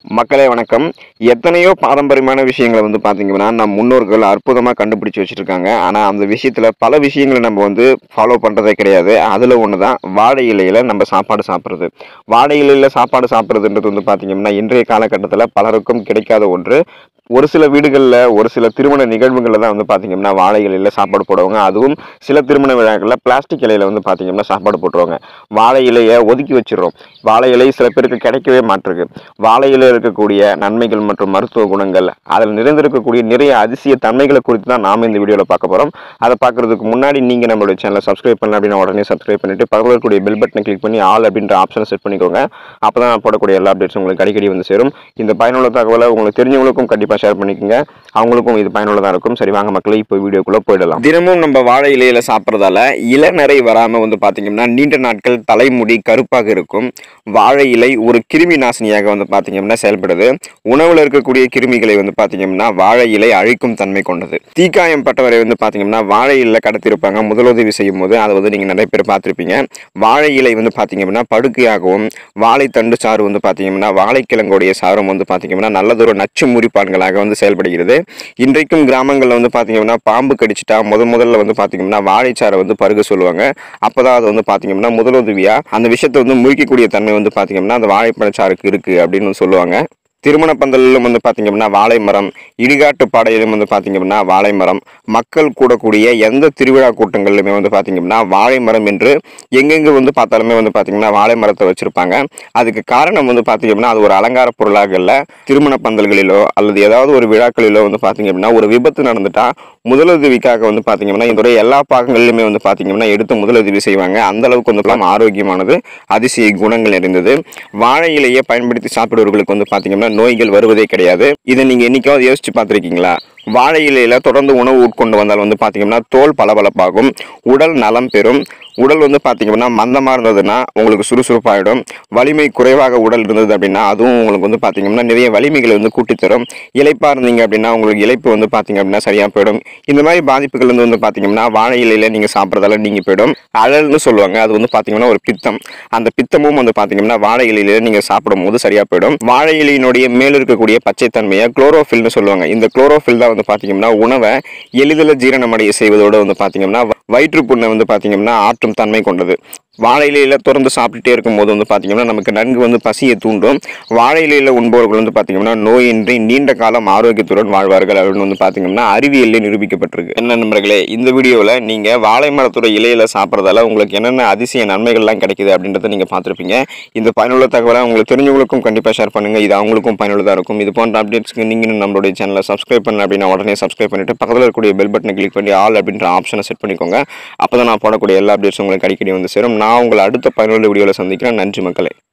மக்களே வணக்கம் எத்தனையோ பாரம்பரியமான விஷயங்களை வந்து பார்த்தீங்கன்னா நம் முன்னோர்கள் அற்புதமாக கண்டுபிடிச்சு வச்சுருக்காங்க ஆனால் அந்த விஷயத்தில் பல விஷயங்களை நம்ம வந்து ஃபாலோ பண்ணுறதே கிடையாது அதில் ஒன்று தான் வாழை இலையில் நம்ம சாப்பாடு சாப்பிட்றது வாழை இலையில் சாப்பாடு சாப்பிட்றதுன்றது வந்து பார்த்தீங்கன்னா இன்றைய காலகட்டத்தில் பலருக்கும் கிடைக்காத ஒன்று ஒரு சில வீடுகளில் ஒரு சில திருமண நிகழ்வுகளில் தான் வந்து பார்த்தீங்கன்னா வாழை இலையில் சாப்பாடு போடுவாங்க அதுவும் சில திருமண விழாக்களில் பிளாஸ்டிக் இலையில் வந்து பார்த்தீங்கன்னா சாப்பாடு போட்டுருவாங்க வாழை இலையை ஒதுக்கி வச்சிடுறோம் வாழை இலை சில பேருக்கு கிடைக்கவே மாட்டிருக்கு வாழை இலையில் இருக்கக்கூடிய நன்மைகள் மற்றும் மருத்துவ குணங்கள் அதில் நிறைந்திருக்கக்கூடிய நிறைய அதிசய தன்மைகளை குறித்து தான் நாம இந்த வீடியோவில் பார்க்க போகிறோம் அதை பார்க்கறதுக்கு முன்னாடி நீங்கள் நம்மளுடைய சேனலை சப்ஸ்கிரைப் பண்ணல அப்படின்னா உடனே சப்ஸ்கிரைப் பண்ணிட்டு பக்கத்தில் இருக்கக்கூடிய பெல் பட்டனை கிளிக் பண்ணி ஆல் அப்படின்ற ஆப்ஷனை செட் பண்ணிக்கோங்க அப்போ தான் நான் போடக்கூடிய எல்லா அப்டேட்ஸும் உங்களுக்கு அடிக்கடி வந்து சேரும் இந்த பயனுள்ள தகவலை உங்களுக்கு தெரிஞ்சவங்களுக்கும் கண்டிப்பாக ஷேர் பண்ணிக்கோங்க அவங்களுக்கும் இது பயனுள்ளதாக இருக்கும் சரி வாங்க மக்களே இப்போ வீடியோக்குள்ளே போயிடலாம் தினமும் நம்ம வாழை இலையில சாப்பிட்றதால இளநரை வராமல் வந்து பார்த்தீங்கன்னா நீண்ட நாட்கள் தலைமுடி கருப்பாக இருக்கும் வாழை இலை ஒரு கிருமி நாசினியாக வந்து பார்த்தீங்கன்னா செயல்படுது உணவில் இருக்கக்கூடிய கிருமிகளை வந்து பார்த்தீங்கன்னா வாழை இலை அழிக்கும் தன்மை கொண்டது தீக்காயம் பட்டவரை வந்து பார்த்தீங்கன்னா வாழை இலை கடத்திருப்பாங்க முதலுதவி செய்யும் போது அதை வந்து நீங்கள் நிறைய பேர் பார்த்துருப்பீங்க வாழை இலை வந்து பார்த்தீங்கன்னா படுக்கையாகவும் வாழைத்தண்டு சாறு வந்து பார்த்தீங்கன்னா வாழைக்கிழங்குடைய சாரும் வந்து பார்த்தீங்கன்னா நல்லதொரு நச்சு முறிப்பான்களாக வந்து செயல்படுகிறது இன்றைக்கும் கிராமங்களில் வந்து பார்த்தீங்கன்னா பாம்பு கடிச்சிட்டா முத முதல்ல வந்து பார்த்தீங்கன்னா வாழைச்சாரை வந்து பருக சொல்லுவாங்க அப்பதான் அது வந்து பார்த்தீங்கன்னா முதலுதவியா அந்த விஷயத்தை வந்து முறிக்கக்கூடிய தன்மை வந்து பார்த்தீங்கன்னா அந்த வாழைப்பழச்சாருக்கு இருக்கு அப்படின்னு சொல்லுவாங்க திருமண பந்தலிலும் வந்து பார்த்தீங்கன்னா வாழை மரம் இடிகாட்டு பாடையிலும் வந்து பார்த்தீங்கன்னா வாழை மரம் மக்கள் கூடக்கூடிய எந்த திருவிழா கூட்டங்களிலுமே வந்து பார்த்தீங்கன்னா வாழை மரம் என்று எங்கெங்கே வந்து பார்த்தாலுமே வந்து பார்த்தீங்கன்னா வாழை மரத்தை வச்சுருப்பாங்க அதுக்கு காரணம் வந்து பார்த்தீங்கன்னா அது ஒரு அலங்கார பொருளாக இல்லை திருமண பந்தல்களிலோ அல்லது ஏதாவது ஒரு விழாக்களிலோ வந்து பார்த்தீங்க அப்படின்னா ஒரு விபத்து நடந்துட்டா முதலுதவிக்காக வந்து பார்த்தீங்கன்னா இதோடைய எல்லா பாகங்களிலுமே வந்து பார்த்தீங்கன்னா எடுத்து முதலுதவி செய்வாங்க அந்த அளவுக்கு வந்து பார்த்தா ஆரோக்கியமானது அதிசய குணங்கள் நிறைந்தது வாழை இலையை பயன்படுத்தி சாப்பிடுவர்களுக்கு வந்து பார்த்தீங்கன்னா நோய்கள் வருவதே கிடையாது இதை நீங்கள் என்னைக்காவது யோசிச்சு பார்த்துருக்கீங்களா வாழை இலையில தொடர்ந்து உணவு உட்கொண்டு வந்தால் வந்து பார்த்தீங்கன்னா தோல் பளபளப்பாகும் உடல் நலம் பெறும் உடல் வந்து பார்த்தீங்கன்னா மந்தமாக இருந்ததுன்னா உங்களுக்கு சுறுசுறுப்பாயிடும் வலிமை குறைவாக உடல் இருந்தது அப்படின்னா அதுவும் உங்களுக்கு வந்து பார்த்தீங்கன்னா நிறைய வலிமைகளை வந்து கூட்டி தரும் இலைப்பாக இருந்தீங்க அப்படின்னா உங்களுக்கு இலைப்பு வந்து பார்த்தீங்க அப்படின்னா சரியாக போயிடும் இந்த மாதிரி பாதிப்புகள் வந்து வந்து பார்த்தீங்கன்னா வாழை இலையில நீங்கள் சாப்பிட்றதால நீங்கி போயிடும் அழல்னு சொல்லுவாங்க அது வந்து பார்த்தீங்கன்னா ஒரு பித்தம் அந்த பித்தமும் வந்து பார்த்தீங்கன்னா வாழை இலையில நீங்கள் சாப்பிடும் போது சரியாக போயிடும் வாழை இலையினுடைய மேல் இருக்கக்கூடிய பச்சைத்தன்மையை குளோரோஃபில்னு சொல்லுவாங்க இந்த குளோரோஃபில் தான் வந்து பார்த்தீங்கன்னா உணவை எளிதில் ஜீரணமடைய செய்வதோடு வந்து பார்த்தீங்கன்னா வயிற்றுப்புண்ணை வந்து பார்த்தீங்கன்னா ஆற்றும் தன்மை கொண்டது வாழை இலையில தொடர்ந்து சாப்பிட்டுட்டே இருக்கும்போது வந்து பார்த்தீங்கன்னா நமக்கு நன்கு வந்து பசியை தூண்டும் வாழை இலையில உண்பவர்கள் வந்து பார்த்தீங்கன்னா நோயின்றி நீண்ட காலம் ஆரோக்கியத்துடன் வாழ்வார்கள் அப்படின்னு வந்து பார்த்தீங்கன்னா அறிவியலில் நிரூபிக்கப்பட்டிருக்கு என்ன நண்பர்களே இந்த வீடியோவில் நீங்கள் வாழை மரத்தோட இலையில சாப்பிட்றதால உங்களுக்கு என்னென்ன அதிசய நன்மைகள்லாம் கிடைக்குது அப்படின்றத நீங்கள் பார்த்துருப்பீங்க இந்த பயனுள்ள தகவலை உங்களுக்கு தெரிஞ்சவங்களுக்கும் கண்டிப்பாக ஷேர் பண்ணுங்கள் இது அவங்களுக்கும் பயனுள்ளதாக இருக்கும் இது போன்ற அப்டேட்ஸ்க்கு நீங்கள் நம்மளுடைய சேனலை சப்ஸ்கிரைப் பண்ணல அப்படின்னா உடனே சப்ஸ்கிரைப் பண்ணிட்டு பக்கத்தில் இருக்கக்கூடிய பெல் பட்டனை கிளிக் பண்ணி ஆல் அப்படின்ற ஆப்ஷனை செட் பண்ணிக்கோங்க அப்போ தான் நான் போடக்கூடிய எல்லா அப்டேட்ஸும் உங்களுக்கு அடிக்கடி வந்து சேரும் நான் உங்களை அடுத்த பயனுள்ள வீடியோவில் சந்திக்கிறேன் நன்றி மக்களே